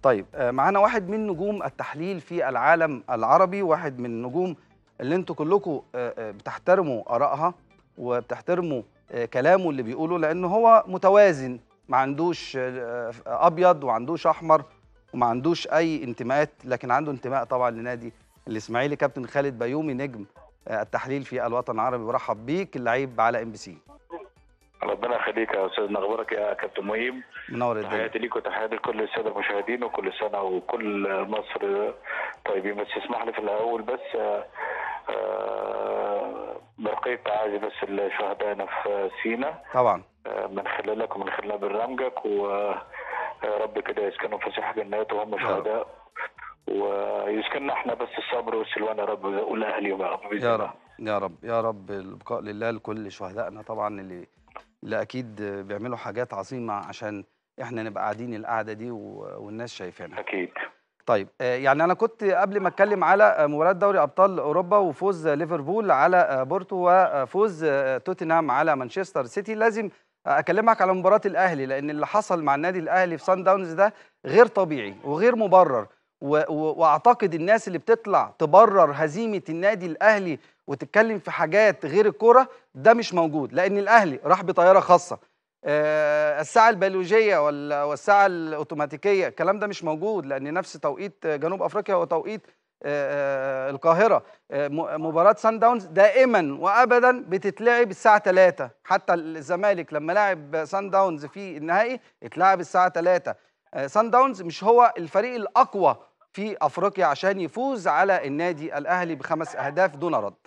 طيب آه، معانا واحد من نجوم التحليل في العالم العربي واحد من النجوم اللي انتوا كلكم آه، آه، بتحترموا ارائها وبتحترموا آه، كلامه اللي بيقوله لان هو متوازن ما عندوش آه، آه، ابيض وما عندوش احمر وما عندوش اي انتماءات لكن عنده انتماء طبعا لنادي الاسماعيلي كابتن خالد بيومي نجم آه، التحليل في الوطن العربي برحب بيك اللعيب على ام بي سي ربنا يخليك يا استاذنا اخبارك يا كابتن مهيب منور الدنيا تحياتي ليك وتحياتي لكل الساده المشاهدين وكل سنه وكل مصر طيبين بس اسمح لي في الاول بس آه، آه، برقيه تعازي بس لشهدائنا في سينا طبعا آه، من خلالك ومن خلال برنامجك ورب كده يسكنوا في سيح جنات وهم شهداء ويسكننا احنا بس الصبر والسلوان يا رب والاهلي يا رب بإذن يا الله. رب يا رب يا رب البقاء لله لكل شهدائنا طبعا اللي اللي اكيد بيعملوا حاجات عظيمه عشان احنا نبقى قاعدين القعده دي و- والناس شايفانا اكيد طيب آه، يعني انا كنت قبل ما اتكلم على آه، مباراه دوري ابطال اوروبا وفوز ليفربول على آه، بورتو وفوز آه، توتنهام على مانشستر سيتي لازم آه، اكلمك على مباراه الاهلي لان اللي حصل مع النادي الاهلي في سان داونز ده غير طبيعي وغير مبرر و- و- واعتقد الناس اللي بتطلع تبرر هزيمه النادي الاهلي وتتكلم في حاجات غير الكوره ده مش موجود لان الاهلي راح بطياره خاصه آه، الساعه البيولوجيه وال- والساعه الاوتوماتيكيه الكلام ده مش موجود لان نفس توقيت جنوب افريقيا وتوقيت آه، آه، القاهره آه، م- مباراه سان داونز دائما وابدا بتتلعب الساعه 3 حتى الزمالك لما لعب سان داونز في النهائي اتلعب الساعه 3 آه، سان داونز مش هو الفريق الاقوى في افريقيا عشان يفوز على النادي الاهلي بخمس اهداف دون رد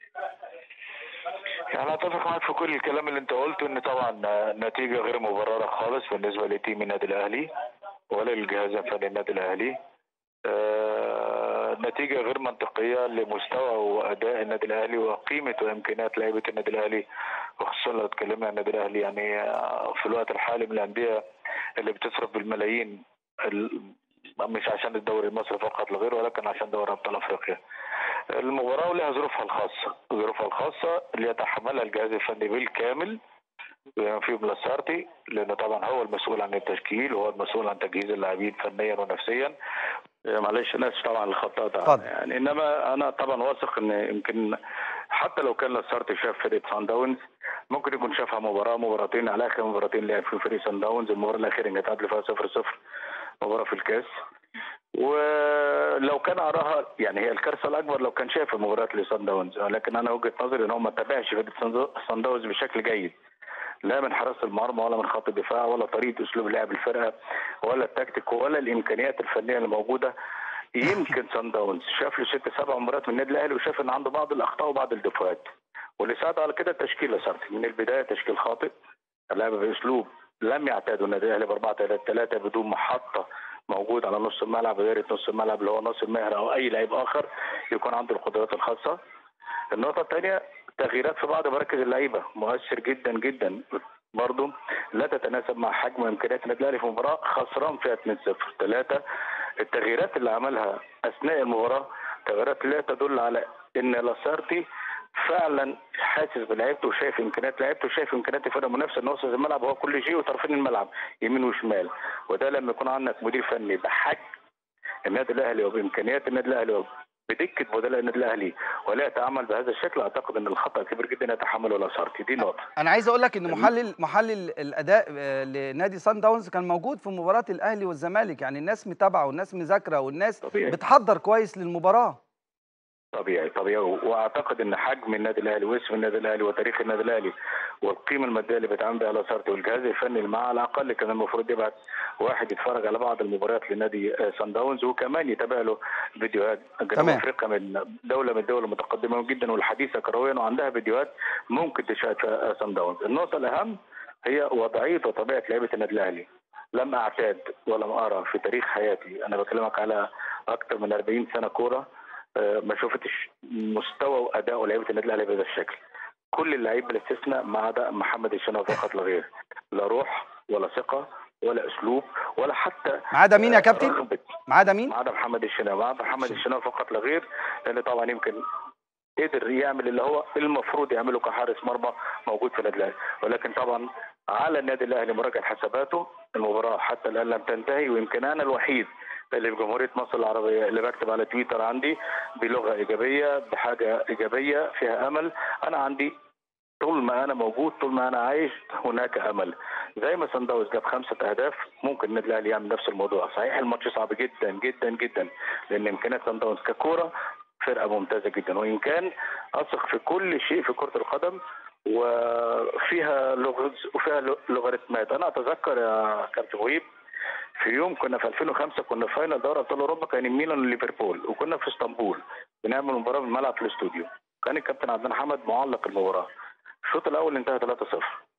يعني اتفق معاك في كل الكلام اللي انت قلته ان طبعا نتيجه غير مبرره خالص بالنسبه لتيم النادي الاهلي ولا للجهاز الفني النادي الاهلي آه، نتيجه غير منطقيه لمستوى واداء النادي الاهلي وقيمه وامكانيات لعيبه النادي الاهلي وخصوصا لو اتكلمنا عن النادي الاهلي يعني آه، في الوقت الحالي من الانديه اللي بتصرف بالملايين ال- مش عشان الدوري المصري فقط لا غير ولكن عشان دوري ابطال افريقيا. المباراة لها ظروفها الخاصة ظروفها الخاصة اللي يتحملها الجهاز الفني بالكامل بما فيهم لاسارتي لأنه طبعا هو المسؤول عن التشكيل وهو المسؤول عن تجهيز اللاعبين فنيا ونفسيا آه، معلش انا اسف طبعا الخطأ اتفضل. ده يعني انما انا طبعا واثق ان يمكن حتى لو كان لاسارتي شاف فرقه سان داونز ممكن يكون شافها مباراه مباراتين على اخر مباراتين لعب في فريق سان داونز المباراه الاخيره اللي اتعادلوا فيها 0 0 مباراه في الكاس ولو كان اراها يعني هي الكارثه الاكبر لو كان شاف المباريات لسان داونز لكن انا وجهه نظري ان هو ما تابعش فرقه سان- سان داونز بشكل جيد لا من حراسه المرمى ولا من خط الدفاع ولا طريقه اسلوب لعب الفرقه ولا التكتيك ولا الامكانيات الفنيه اللي موجوده يمكن سان داونز شاف له ست سبع مباريات من النادي الاهلي وشاف ان عنده بعض الاخطاء وبعض الدفوات واللي ساعد على كده التشكيل لاسارتي من البدايه تشكيل خاطئ اللعب باسلوب لم يعتادوا النادي الاهلي ب 4 3 3 بدون محطه موجود على نص الملعب غير نص الملعب اللي هو ناصر ماهر او اي لعيب اخر يكون عنده القدرات الخاصه. النقطه الثانيه تغييرات في بعض مراكز اللعيبه مؤثر جدا جدا برضه لا تتناسب مع حجم وامكانيات النادي الاهلي في مباراه خسران فيها 2-0 ثلاثه التغييرات اللي عملها اثناء المباراه تغييرات لا تدل على ان لاسارتي فعلا حاسس بلعيبته وشايف امكانيات لعيبته وشايف امكانيات الفرقه المنافسه ان وسط الملعب هو كل شيء وطرفين الملعب يمين وشمال وده لما يكون عندك مدير فني بحجم النادي الاهلي وبامكانيات النادي الاهلي بدكه بدلاء النادي الاهلي ولا يتعامل بهذا الشكل اعتقد ان الخطا كبير جدا يتحمله لاسارتي دي نقطه انا عايز اقول لك ان محلل محلل الاداء آه، لنادي سان داونز كان موجود في مباراه الاهلي والزمالك يعني الناس متابعه والناس مذاكره والناس طبيعي. بتحضر كويس للمباراه طبيعي طبيعي واعتقد ان حجم النادي الاهلي واسم النادي الاهلي وتاريخ النادي الاهلي والقيمه الماديه اللي بيتعامل بها لاسارتي والجهاز الفني اللي معاه على الاقل كان المفروض يبعت واحد يتفرج على بعض المباريات لنادي آه، سان داونز وكمان يتابع له فيديوهات جنوب تمام. افريقيا من دوله من الدول المتقدمه جدا والحديثه كرويا وعندها فيديوهات ممكن تشاهد فيها آه، سان داونز النقطه الاهم هي وضعيه وطبيعه لعيبه النادي الاهلي لم اعتاد ولم ارى في تاريخ حياتي انا بكلمك على اكثر من 40 سنه كوره آه، ما شفتش مستوى واداء لعيبه النادي الاهلي بهذا الشكل كل اللعيبه بلا استثناء ما عدا محمد الشناوي فقط لا غير لا روح ولا ثقه ولا اسلوب ولا حتى ما عدا مين يا آه، كابتن رغبة ما عدا مين ما عدا محمد الشناوي ما عدا محمد الشناوي فقط لا غير لان طبعا يمكن قدر يعمل اللي هو المفروض يعمله كحارس مرمى موجود في النادي الاهلي ولكن طبعا على النادي الاهلي مراجعه حساباته المباراه حتى الان لم تنتهي ويمكن انا الوحيد اللي في جمهوريه مصر العربيه اللي بكتب على تويتر عندي بلغه ايجابيه بحاجه ايجابيه فيها امل انا عندي طول ما انا موجود طول ما انا عايش هناك امل زي ما سان داونز جاب خمسه اهداف ممكن النادي الاهلي يعمل نفس الموضوع صحيح الماتش صعب جدا جدا جدا لان امكانيات سان داونز ككوره فرقه ممتازه جدا وان كان اثق في كل شيء في كره القدم وفيها لغز وفيها لوغاريتمات انا اتذكر يا كابتن وهيب في يوم كنا في 2005 كنا في فاينل دوري ابطال اوروبا كان ميلان وليفربول وكنا في اسطنبول بنعمل مباراه في الملعب في الاستوديو كان الكابتن عبد الحمد معلق المباراه الشوط الاول انتهى 3-0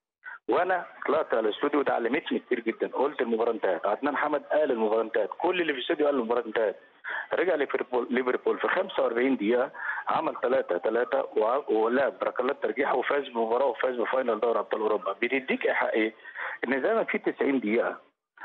وانا طلعت على الاستوديو ده علمتني كتير جدا قلت المباراه انتهت عدنان حمد قال المباراه انتهت كل اللي في الاستوديو قال المباراه انتهت رجع ليفربول ليفربول في 45 دقيقه عمل 3 3 ولعب ركلات ترجيح وفاز بمباراه وفاز بفاينل دوري ابطال اوروبا بتديك ايحاء ايه؟ ان زي ما في 90 دقيقه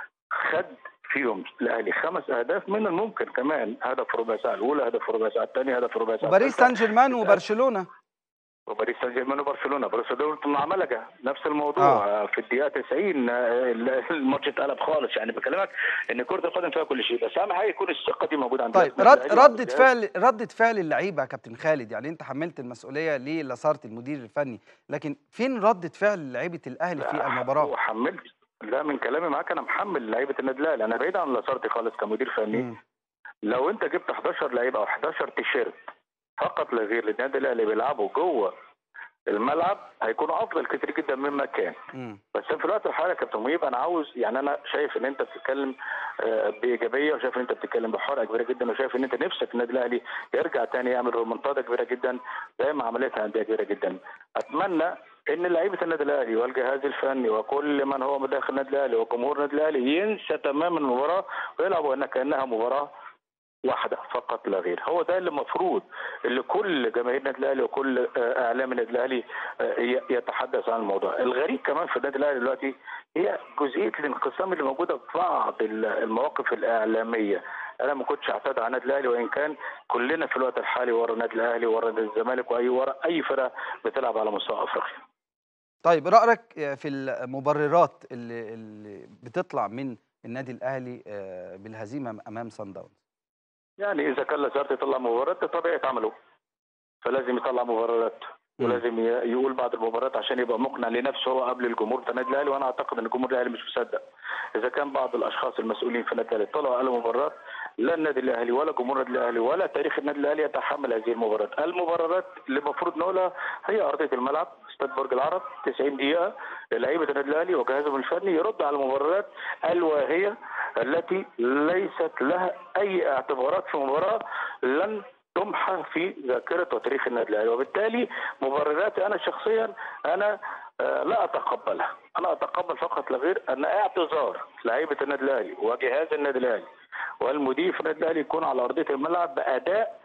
خد فيهم الاهلي خمس اهداف من الممكن كمان هدف ربع ساعه الاولى هدف ربع ساعه الثانيه هدف ربع ساعه باريس سان جيرمان وبرشلونه وباريس سان جيرمان وبرشلونه برشلونه مع ملقا نفس الموضوع آه. في الدقيقه 90 الماتش اتقلب خالص يعني بكلمك ان كره القدم فيها كل شيء بس اهم حاجه يكون الثقه دي موجوده عند طيب رد ردة فعل ردة فعل اللعيبه يا كابتن خالد يعني انت حملت المسؤوليه للاسارة المدير الفني لكن فين ردة فعل لعيبه الاهلي في المباراه؟ وحملت لا من كلامي معاك انا محمل لعيبه النادي الاهلي انا بعيد عن لاسارتي خالص كمدير فني م. لو انت جبت 11 لعيب او 11 تيشيرت فقط لا غير للنادي الاهلي بيلعبوا جوه الملعب هيكونوا افضل كتير جدا مما كان م. بس في الوقت الحالي يا كابتن مهيب انا عاوز يعني انا شايف ان انت بتتكلم بايجابيه وشايف ان انت بتتكلم بحرقه كبيره جدا وشايف ان انت نفسك النادي الاهلي يرجع تاني يعمل رومنتادا كبيره جدا زي ما عملتها انديه كبيره جدا اتمنى ان لعيبه النادي الاهلي والجهاز الفني وكل من هو داخل النادي الاهلي وجمهور النادي الاهلي ينسى تماما المباراه ويلعبوا انها كانها مباراه واحده فقط لا غير هو ده اللي المفروض اللي كل جماهير النادي الاهلي وكل اعلام النادي الاهلي يتحدث عن الموضوع الغريب كمان في النادي الاهلي دلوقتي هي جزئيه الانقسام اللي موجوده في بعض المواقف الاعلاميه انا ما كنتش اعتاد على النادي الاهلي وان كان كلنا في الوقت الحالي ورا النادي الاهلي ورا نادي الزمالك واي ورا اي فرقه بتلعب على مستوى افريقيا طيب رايك في المبررات اللي, اللي بتطلع من النادي الاهلي بالهزيمه امام سان داونز يعني اذا كان لازارتي يطلع مباريات طبيعه عمله فلازم يطلع مباريات ولازم يقول بعد المباريات عشان يبقى مقنع لنفسه هو قبل الجمهور بتاع النادي الاهلي وانا اعتقد ان الجمهور الاهلي مش مصدق اذا كان بعض الاشخاص المسؤولين في النادي الاهلي طلعوا قالوا مباريات لا النادي الاهلي ولا جمهور النادي الاهلي ولا تاريخ النادي الاهلي يتحمل هذه المباريات، المباريات اللي المفروض نقولها هي ارضيه الملعب استاد برج العرب 90 دقيقه لعيبه النادي الاهلي وجهازهم الفني يرد على المباريات الواهيه التي ليست لها اي اعتبارات في مباراه لن تمحى في ذاكره وتاريخ النادي الاهلي وبالتالي مبرراتي انا شخصيا انا لا اتقبلها، انا اتقبل فقط لا غير ان اعتذار لعيبه النادي الاهلي وجهاز النادي الاهلي والمدير في النادي الاهلي يكون على ارضيه الملعب باداء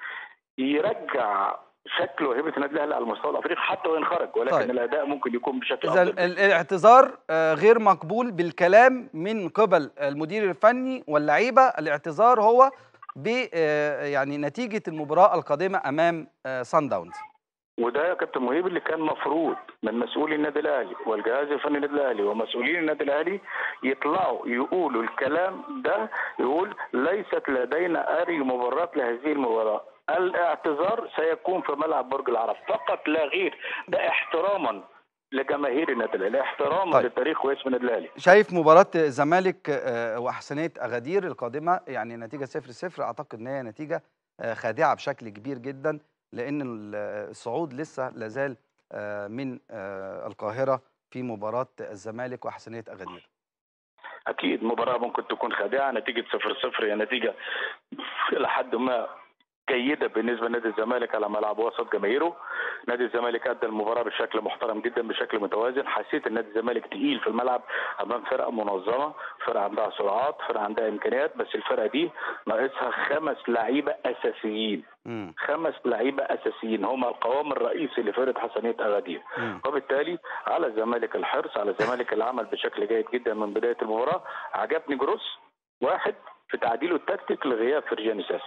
يرجع شكل وهيبه النادي الاهلي على المستوى الافريقي حتى وان خرج ولكن طيب. الاداء ممكن يكون بشكل اذا الاعتذار غير مقبول بالكلام من قبل المدير الفني واللعيبه الاعتذار هو ب يعني نتيجه المباراه القادمه امام سان داونز وده يا كابتن مهيب اللي كان مفروض من مسؤولي النادي الاهلي والجهاز الفني النادي الاهلي ومسؤولين النادي الاهلي يطلعوا يقولوا الكلام ده يقول ليست لدينا اي مبررات لهذه المباراه الاعتذار سيكون في ملعب برج العرب فقط لا غير ده احتراما لجماهير النادي الاهلي احتراما طيب. للتاريخ واسم النادي الاهلي شايف مباراه الزمالك واحسنيه اغادير القادمه يعني نتيجه 0 0 اعتقد ان هي نتيجه خادعه بشكل كبير جدا لان الصعود لسه لازال من القاهره في مباراه الزمالك واحسنيه اغادير اكيد مباراه ممكن تكون خادعه نتيجه 0 0 هي نتيجه الى حد ما جيدة بالنسبة لنادي الزمالك على ملعب وسط جماهيره نادي الزمالك أدى المباراة بشكل محترم جدا بشكل متوازن حسيت ان نادي الزمالك تقيل في الملعب أمام فرقة منظمة فرقة عندها سرعات فرقة عندها إمكانيات بس الفرقة دي ناقصها خمس لعيبة أساسيين م. خمس لعيبة أساسيين هم القوام الرئيسي لفرقة حسنية أغادير وبالتالي على الزمالك الحرص على الزمالك العمل بشكل جيد جدا من بداية المباراة عجبني جروس واحد في تعديله التكتيك لغياب فرجاني ساسي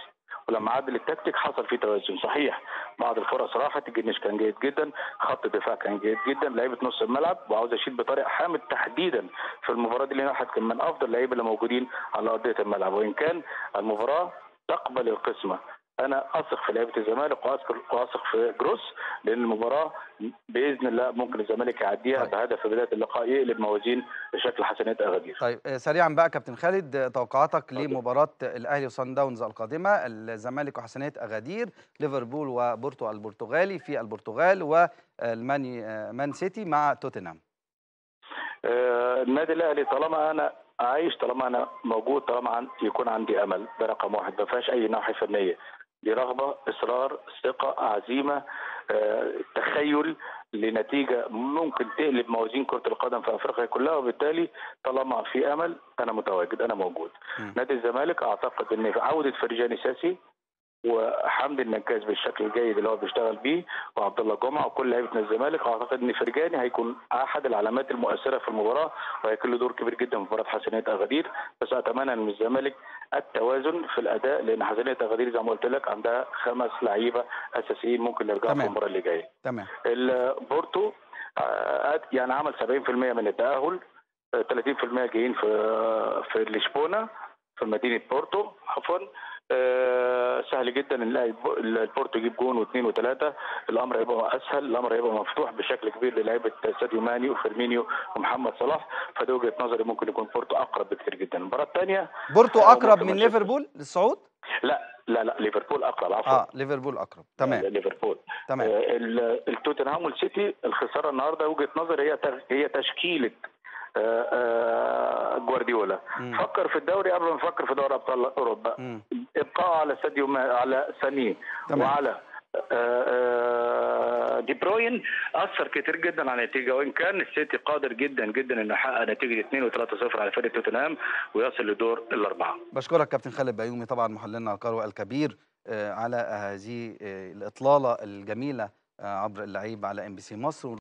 ولما عدل التكتيك حصل فيه توازن صحيح بعض الفرص راحت الجنش كان جيد جدا خط الدفاع كان جيد جدا لعيبه نص الملعب وعاوز اشيد بطارق حامد تحديدا في المباراه دي لان واحد كان من افضل اللعيبه اللي موجودين على ارضيه الملعب وان كان المباراه تقبل القسمه انا اثق في لعيبه الزمالك واثق واثق في جروس لان المباراه باذن الله ممكن الزمالك يعديها طيب. بهدف في بدايه اللقاء يقلب موازين بشكل حسنات اغادير طيب آه، سريعا بقى كابتن خالد آه، توقعاتك لمباراه الاهلي وصن داونز القادمه الزمالك وحسنيه اغادير ليفربول وبورتو البرتغالي في البرتغال والمان آه، مان سيتي مع توتنهام آه، النادي الاهلي طالما انا عايش طالما انا موجود طالما عن يكون عندي امل ده رقم واحد ما فيهاش اي ناحيه فنيه دي رغبه اصرار ثقه عزيمه آه، تخيل لنتيجه ممكن تقلب موازين كره القدم في افريقيا كلها وبالتالي طالما في امل انا متواجد انا موجود مم. نادي الزمالك اعتقد ان في عوده فرجاني ساسي وحمدي النجاز بالشكل الجيد اللي هو بيشتغل بيه وعبد الله جمعه وكل لعيبه نادي الزمالك اعتقد ان فرجاني هيكون احد العلامات المؤثره في المباراه وهيكون له دور كبير جدا في مباراه حسنيه اغادير بس اتمنى من الزمالك التوازن في الاداء لان حسنيه اغادير زي ما قلت لك عندها خمس لعيبه اساسيين ممكن يرجعوا في تمام. المباراه اللي جايه تمام البورتو آه، يعني عمل 70% من التأهل آه، 30% جايين في في لشبونه في مدينه بورتو عفوا آه، سهل جدا ان نلاقي الب- البورتو يجيب جون واثنين وثلاثه الامر هيبقى اسهل الامر هيبقى مفتوح بشكل كبير للعيبه ساديو ماني وفيرمينيو ومحمد صلاح فدي وجهه نظري ممكن يكون بورتو اقرب بكثير جدا المباراه الثانيه بورتو آه، اقرب ممكن من مانشستر. ليفربول للصعود لا لا لا ليفربول اقرب عفوا اه ليفربول اقرب تمام ليفربول تمام آه، ال- التوتنهام والسيتي الخساره النهارده وجهه نظري هي تغ- هي تشكيله آه، آه، جوارديولا مم. فكر في الدوري قبل ما نفكر في دوري ابطال اوروبا مم. ابقاء على ساديو ما- على سانيه تمام. وعلى آه، آه، دي بروين اثر كتير جدا على النتيجه وان كان السيتي قادر جدا جدا انه يحقق نتيجه 2 و3-0 على فريق توتنهام ويصل لدور الاربعه بشكرك كابتن خالد بيومي طبعا محللنا القروي الكبير آه، على هذه آه، الاطلاله الجميله آه، عبر اللعيب على ام بي سي مصر